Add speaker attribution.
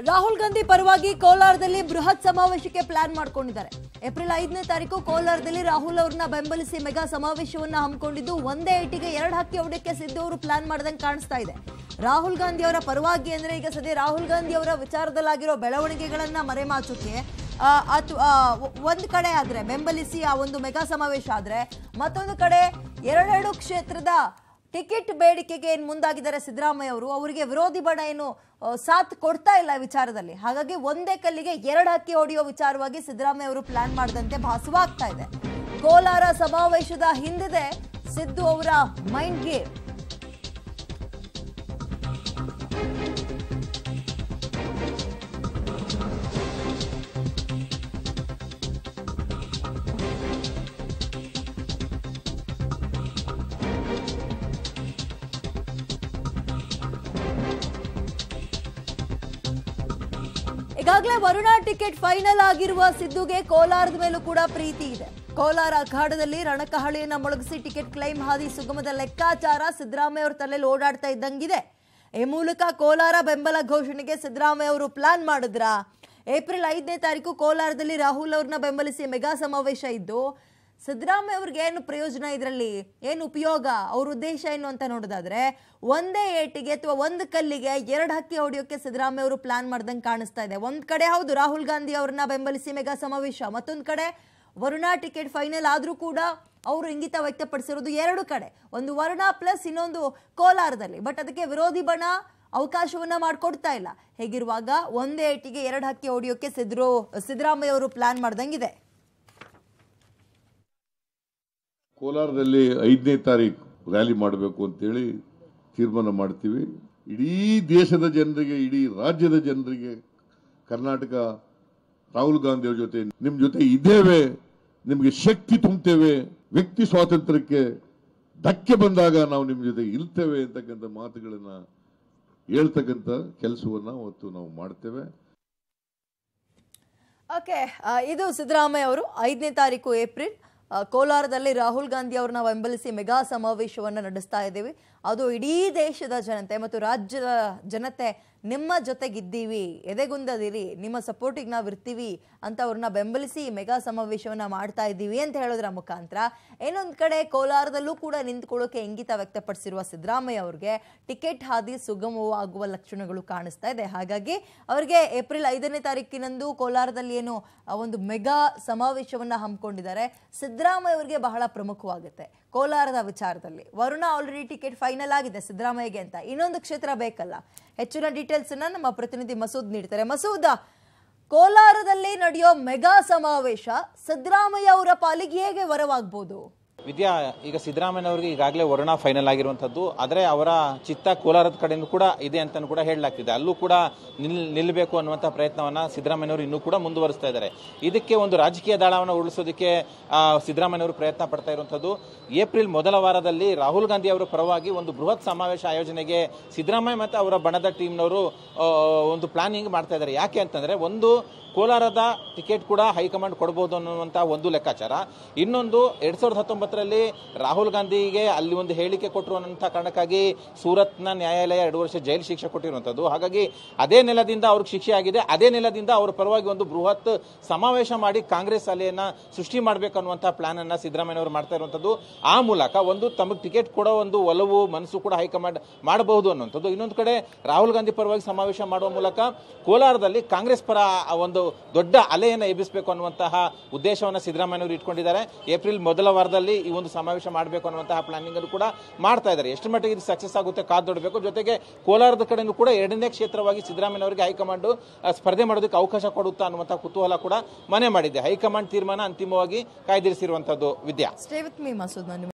Speaker 1: ರಾಹುಲ್ ಗಾಂಧಿ ಪರವಾಗಿ ಕೋಲಾರದಲ್ಲಿ ಬೃಹತ್ ಸಮಾವೇಶಕ್ಕೆ ಪ್ಲಾನ್ ಮಾಡ್ಕೊಂಡಿದ್ದಾರೆ ಏಪ್ರಿಲ್ ಐದನೇ ತಾರೀಕು ಕೋಲಾರದಲ್ಲಿ ರಾಹುಲ್ ಅವ್ರನ್ನ ಬೆಂಬಲಿಸಿ ಮೆಗಾ ಸಮಾವೇಶವನ್ನ ಹಮ್ಮಿಕೊಂಡಿದ್ದು ಒಂದೇ ಏಟಿಗೆ ಎರಡು ಹಕ್ಕಿ ಹೊಡೆಯಕ್ಕೆ ಸಿದ್ದು ಅವರು ಪ್ಲಾನ್ ಮಾಡ್ದಂಗೆ ಕಾಣಿಸ್ತಾ ಇದೆ ರಾಹುಲ್ ಗಾಂಧಿ ಅವರ ಪರವಾಗಿ ಅಂದ್ರೆ ಈಗ ಸದ್ಯ ರಾಹುಲ್ ಗಾಂಧಿ ಅವರ ವಿಚಾರದಲ್ಲಾಗಿರೋ ಬೆಳವಣಿಗೆಗಳನ್ನ ಮರೆಮಾಚೋಕೆ ಆ, ಅಥ್- ಆ, ಒ- ಒಂದ್ ಕಡೆ ಆದ್ರೆ ಬೆಂಬಲಿಸಿ ಆ ಒಂದು ಮೆಗಾ ಸಮಾವೇಶ ಆದ್ರೆ ಮತ್ತೊಂದು ಕಡೆ ಎರಡೆರಡು ಕ್ಷೇತ್ರದ ಟಿಕೆಟ್ ಬೇಡಿಕೆಗೆ ಏನು ಮುಂದಾಗಿದ್ದಾರೆ ಸಿದ್ದರಾಮಯ್ಯ ಅವರು ಅವರಿಗೆ ವಿರೋಧಿ ಬಣ ಏನು ಆ, ಸಾಥ್ ಕೊಡ್ತಾ ಇಲ್ಲ ಈ ವಿಚಾರದಲ್ಲಿ ಹಾಗಾಗಿ ಒಂದೇ ಕಲ್ಲಿಗೆ ಎರಡು ಹಕ್ಕಿ ಹೊಡೆಯೋ ವಿಚಾರವಾಗಿ ಸಿದ್ದರಾಮಯ್ಯ ಅವರು ಪ್ಲಾನ್ ಮಾಡದಂತೆ ಭಾಸವಾಗ್ತಾ ಇದೆ ಕೋಲಾರ ಸಮಾವೇಶದ ಹಿಂದಿದೆ ಸಿದ್ದು ಅವರ ಮೈಂಡ್ ಗೇಮ್ ಈಗಾಗಲೇ ವರುಣಾ ಟಿಕೆಟ್ ಫೈನಲ್ ಆಗಿರುವ ಸಿದ್ದುಗೆ ಕೋಲಾರದ ಮೇಲೂ ಕೂಡ ಪ್ರೀತಿ ಇದೆ ಕೋಲಾರ ಅಖಾಡದಲ್ಲಿ ರಣಕಹಳಿಯನ್ನ ಮೊಳಗಿಸಿ ಟಿಕೆಟ್ ಕ್ಲೈಮ್ ಹಾದಿ ಸುಗಮದ ಲೆಕ್ಕಾಚಾರ ಸಿದ್ದರಾಮಯ್ಯ ಅವ್ರ ತಲೆಯಲ್ಲಿ ಓಡಾಡ್ತಾ ಇದ್ದಂಗಿದೆ ಈ ಮೂಲಕ ಕೋಲಾರ ಬೆಂಬಲ ಘೋಷಣೆಗೆ ಸಿದ್ದರಾಮಯ್ಯ ಅವರು ಪ್ಲಾನ್ ಮಾಡಿದ್ರಾ ಏಪ್ರಿಲ್ ಐದನೇ ತಾರೀಕು ಕೋಲಾರದಲ್ಲಿ ರಾಹುಲ್ ಅವ್ರನ್ನ ಬೆಂಬಲಿಸಿ ಮೆಗಾ ಸಮಾವೇಶ ಇದ್ದು ಸಿದ್ದರಾಮಯ್ಯ ಅವ್ರಿಗೆ ಏನು ಪ್ರಯೋಜನ ಇದರಲ್ಲಿ ಏನು ಉಪಯೋಗ ಅವ್ರ ಉದ್ದೇಶ ಏನು ಅಂತ ನೋಡೋದಾದ್ರೆ ಒಂದೇ ಏಟಿಗೆ ಅಥವಾ ಒಂದು ಕಲ್ಲಿಗೆ ಎರಡು ಹಕ್ಕಿ ಹೊಡೆಯೋಕೆ ಸಿದ್ದರಾಮಯ್ಯ ಅವರು ಪ್ಲಾನ್ ಮಾಡ್ದಂಗೆ ಕಾಣಿಸ್ತಾ ಇದೆ ಒಂದ್ ಕಡೆ ಹೌದು ರಾಹುಲ್ ಗಾಂಧಿ ಅವ್ರನ್ನ ಬೆಂಬಲಿಸಿ ಮೆಗಾ ಸಮಾವೇಶ ಮತ್ತೊಂದು ಕಡೆ ವರುಣಾ ಟಿಕೆಟ್ ಫೈನಲ್ ಆದ್ರೂ ಕೂಡ ಅವರು ಇಂಗಿತ ವ್ಯಕ್ತಪಡಿಸಿರೋದು ಎರಡು ಕಡೆ ಒಂದು ವರುಣಾ ಪ್ಲಸ್ ಇನ್ನೊಂದು ಕೋಲಾರದಲ್ಲಿ ಬಟ್ ಅದಕ್ಕೆ ವಿರೋಧಿ ಬಣ ಅವಕಾಶವನ್ನ ಮಾಡಿಕೊಡ್ತಾ ಇಲ್ಲ ಹೇಗಿರುವಾಗ ಒಂದೇ ಏಟಿಗೆ ಎರಡು ಹಕ್ಕಿ ಹೊಡೆಯೋಕೆ ಸಿದ್ರು ಸಿದ್ದರಾಮಯ್ಯ ಅವರು ಪ್ಲಾನ್ ಮಾಡ್ದಂಗಿದೆ
Speaker 2: ಕೋಲಾರದಲ್ಲಿ ಐದನೇ ತಾರೀಕು ರ್ಯಾಲಿ ಮಾಡಬೇಕು ಅಂತೇಳಿ ತೀರ್ಮಾನ ಮಾಡ್ತೀವಿ ಇಡೀ ದೇಶದ ಜನರಿಗೆ ಇಡೀ ರಾಜ್ಯದ ಜನರಿಗೆ ಕರ್ನಾಟಕ ರಾಹುಲ್ ಗಾಂಧಿ ಅವ್ರ ಜೊತೆ ನಿಮ್ಮ ಜೊತೆ ಇದ್ದೇವೆ ನಿಮಗೆ ಶಕ್ತಿ ತುಂಬುತ್ತೇವೆ ವ್ಯಕ್ತಿ ಸ್ವಾತಂತ್ರ್ಯಕ್ಕೆ ಧಕ್ಕೆ ಬಂದಾಗ ನಾವು ನಿಮ್ಮ ಜೊತೆ ಇಲ್ತೇವೆ ಅಂತಕ್ಕಂಥ ಮಾತುಗಳನ್ನ ಹೇಳ್ತಕ್ಕಂಥ ಕೆಲಸವನ್ನ ಅವತ್ತು ನಾವು ಮಾಡ್ತೇವೆ
Speaker 1: ಓಕೆ ಆ, ಇದು ಸಿದ್ದರಾಮಯ್ಯ ಅವರು ಐದನೇ ತಾರೀಕು ಏಪ್ರಿಲ್ ಆ, ಕೋಲಾರದಲ್ಲಿ ರಾಹುಲ್ ಗಾಂಧಿ ಅವ್ರನ್ನ ಬೆಂಬಲಿಸಿ ಮೆಗಾ ಸಮಾವೇಶವನ್ನು ನಡೆಸ್ತಾ ಇದ್ದೀವಿ ಅದು ಇಡೀ ದೇಶದ ಜನತೆ ಮತ್ತು ರಾಜ್ಯದ ಜನತೆ ನಿಮ್ಮ ಜೊತೆಗಿದ್ದೀವಿ ಎದೆಗುಂದದಿರಿ ನಿಮ್ಮ ಸಪೋರ್ಟಿಗೆ ನಾವು ಇರ್ತೀವಿ ಅಂತ ಅವ್ರನ್ನ ಬೆಂಬಲಿಸಿ ಈ ಮೆಗಾ ಸಮಾವೇಶವನ್ನ ಮಾಡ್ತಾ ಇದ್ದೀವಿ ಅಂತ ಹೇಳೋದ್ರ ಮುಖಾಂತರ ಇನ್ನೊಂದು ಕಡೆ ಕೋಲಾರದಲ್ಲೂ ಕೂಡ ನಿಂತ್ಕೊಳ್ಳೋಕೆ ಇಂಗಿತ ವ್ಯಕ್ತಪಡಿಸಿರುವ ಸಿದ್ದರಾಮಯ್ಯ ಅವ್ರಿಗೆ ಟಿಕೆಟ್ ಹಾದಿ ಸುಗಮವಾಗುವ ಲಕ್ಷಣಗಳು ಕಾಣಿಸ್ತಾ ಇದೆ ಹಾಗಾಗಿ ಅವರಿಗೆ ಏಪ್ರಿಲ್ ಐದನೇ ತಾರೀಕಿನಂದು ಕೋಲಾರದಲ್ಲಿ ಏನು ಆ ಒಂದು ಮೆಗಾ ಸಮಾವೇಶವನ್ನ ಹಮ್ಮಿಕೊಂಡಿದ್ದಾರೆ ಸಿದ್ದರಾಮಯ್ಯ ಅವರಿಗೆ ಬಹಳ ಪ್ರಮುಖವಾಗುತ್ತೆ ಕೋಲಾರದ ವಿಚಾರದಲ್ಲಿ ವರುಣ ಆಲ್ರೆಡಿ ಟಿಕೆಟ್ ಫೈನಲ್ ಆಗಿದೆ ಸಿದ್ದರಾಮಯ್ಯಗೆ ಅಂತ ಇನ್ನೊಂದು ಕ್ಷೇತ್ರ ಬೇಕಲ್ಲ ಹೆಚ್ಚಿನ ಡೀಟೇಲ್ಸ್ ಅನ್ನ ನಮ್ಮ ಪ್ರತಿನಿಧಿ ಮಸೂದ್ ನೀಡ್ತಾರೆ ಮಸೂದ ಕೋಲಾರದಲ್ಲಿ ನಡೆಯೋ ಮೆಗಾ ಸಮಾವೇಶ ಸಿದ್ದರಾಮಯ್ಯ ಅವರ ಪಾಲಿಗೆ ಹೇಗೆ ವರವಾಗ್ಬೋದು
Speaker 3: ವಿದ್ಯಾ ಈಗ ಸಿದ್ದರಾಮಯ್ಯ ಅವರಿಗೆ ಈಗಾಗಲೇ ವರುಣ ಫೈನಲ್ ಆಗಿರುವಂಥದ್ದು ಆದರೆ ಅವರ ಚಿತ್ತ ಕೋಲಾರದ ಕಡೆಯೂ ಕೂಡ ಇದೆ ಅಂತ ಕೂಡ ಹೇಳಲಾಗ್ತಿದೆ ಅಲ್ಲೂ ಕೂಡ ನಿಲ್ ನಿಲ್ಲಬೇಕು ಅನ್ನುವಂಥ ಪ್ರಯತ್ನವನ್ನ ಸಿದ್ದರಾಮಯ್ಯವರು ಇನ್ನೂ ಕೂಡ ಮುಂದುವರಿಸ್ತಾ ಇದ್ದಾರೆ ಇದಕ್ಕೆ ಒಂದು ರಾಜಕೀಯ ದಾಳವನ್ನು ಉರುಳಿಸೋದಕ್ಕೆ ಆ, ಸಿದ್ದರಾಮಯ್ಯವರು ಪ್ರಯತ್ನ ಪಡ್ತಾ ಇರುವಂಥದ್ದು ಏಪ್ರಿಲ್ ಮೊದಲ ವಾರದಲ್ಲಿ ರಾಹುಲ್ ಗಾಂಧಿ ಅವರ ಪರವಾಗಿ ಒಂದು ಬೃಹತ್ ಸಮಾವೇಶ ಆಯೋಜನೆಗೆ ಸಿದ್ದರಾಮಯ್ಯ ಮತ್ತು ಅವರ ಬಣದ ಟೀಮ್ನವರು ಆ, ಒಂದು ಪ್ಲಾನಿಂಗ್ ಮಾಡ್ತಾ ಇದ್ದಾರೆ ಯಾಕೆ ಅಂತಂದ್ರೆ ಒಂದು ಕೋಲಾರದ ಟಿಕೆಟ್ ಕೂಡ ಹೈಕಮಾಂಡ್ ಕೊಡಬಹುದು ಅನ್ನುವಂಥ ಒಂದು ಲೆಕ್ಕಾಚಾರ ಇನ್ನೊಂದು ಎರಡ್ ಸಾವಿರದ ಹತ್ತೊಂಬತ್ತರಲ್ಲಿ ರಾಹುಲ್ ಗಾಂಧಿಗೆ ಅಲ್ಲಿ ಒಂದು ಹೇಳಿಕೆ ಕೊಟ್ಟರು ಅನ್ನೋಂಥ ಕಾರಣಕ್ಕಾಗಿ ಸೂರತ್ನ ನ್ಯಾಯಾಲಯ ಎರಡು ವರ್ಷ ಜೈಲು ಶಿಕ್ಷೆ ಕೊಟ್ಟಿರುವಂಥದ್ದು ಹಾಗಾಗಿ ಅದೇ ನೆಲದಿಂದ ಅವ್ರಿಗೆ ಶಿಕ್ಷೆ ಆಗಿದೆ ಅದೇ ನೆಲದಿಂದ ಅವರ ಪರವಾಗಿ ಒಂದು ಬೃಹತ್ ಸಮಾವೇಶ ಮಾಡಿ ಕಾಂಗ್ರೆಸ್ ಅಲೆಯನ್ನ ಸೃಷ್ಟಿ ಮಾಡಬೇಕು ಅನ್ನುವಂಥ ಪ್ಲಾನ್ ಅನ್ನ ಸಿದ್ದರಾಮಯ್ಯ ಅವರು ಮಾಡ್ತಾ ಇರುವಂಥದ್ದು ಆ ಮೂಲಕ ಒಂದು ತಮಗೆ ಟಿಕೆಟ್ ಕೊಡೋ ಒಂದು ಒಲವು ಮನಸ್ಸು ಕೂಡ ಹೈಕಮಾಂಡ್ ಮಾಡಬಹುದು ಅನ್ನುವಂಥದ್ದು ಇನ್ನೊಂದು ಕಡೆ ರಾಹುಲ್ ಗಾಂಧಿ ಪರವಾಗಿ ಸಮಾವೇಶ ಮಾಡುವ ಮೂಲಕ ಕೋಲಾರದಲ್ಲಿ ಕಾಂಗ್ರೆಸ್ ಪರ ಆ ಒಂದು ದೊಡ್ಡ ಅಲೆಯನ್ನು ಎಬ್ಬಿಸಬೇಕು ಅನ್ನುವಂತಹ ಉದ್ದೇಶವನ್ನು ಸಿದ್ದರಾಮಯ್ಯವರು ಇಟ್ಕೊಂಡಿದ್ದಾರೆ ಏಪ್ರಿಲ್ ಮೊದಲ ವಾರದಲ್ಲಿ ಈ ಒಂದು ಸಮಾವೇಶ ಮಾಡಬೇಕು ಅನ್ನುವಂತಹ ಪ್ಲಾನಿಂಗ್ ಅನ್ನು ಕೂಡ ಮಾಡ್ತಾ ಇದ್ದಾರೆ ಎಷ್ಟು ಮಟ್ಟಿಗೆ ಇದು ಸಕ್ಸಸ್ ಆಗುತ್ತೆ ಕಾದು ನೋಡಬೇಕು ಜೊತೆಗೆ ಕೋಲಾರದ ಕಡೆನೂ ಕೂಡ ಎರಡನೇ ಕ್ಷೇತ್ರವಾಗಿ ಸಿದ್ದರಾಮಯ್ಯವರಿಗೆ ಹೈಕಮಾಂಡ್ ಆ, ಸ್ಪರ್ಧೆ ಮಾಡೋದಕ್ಕೆ ಅವಕಾಶ ಕೊಡುತ್ತಾ ಅನ್ನುವಂತಹ ಕುತೂಹಲ ಕೂಡ ಮನೆ ಮಾಡಿದೆ ಹೈಕಮಾಂಡ್ ತೀರ್ಮಾನ ಅಂತಿಮವಾಗಿ ಕಾಯ್ದಿರಿಸಿರುವಂತದ್ದು Vidya
Speaker 1: stay with me Masood ನಾನು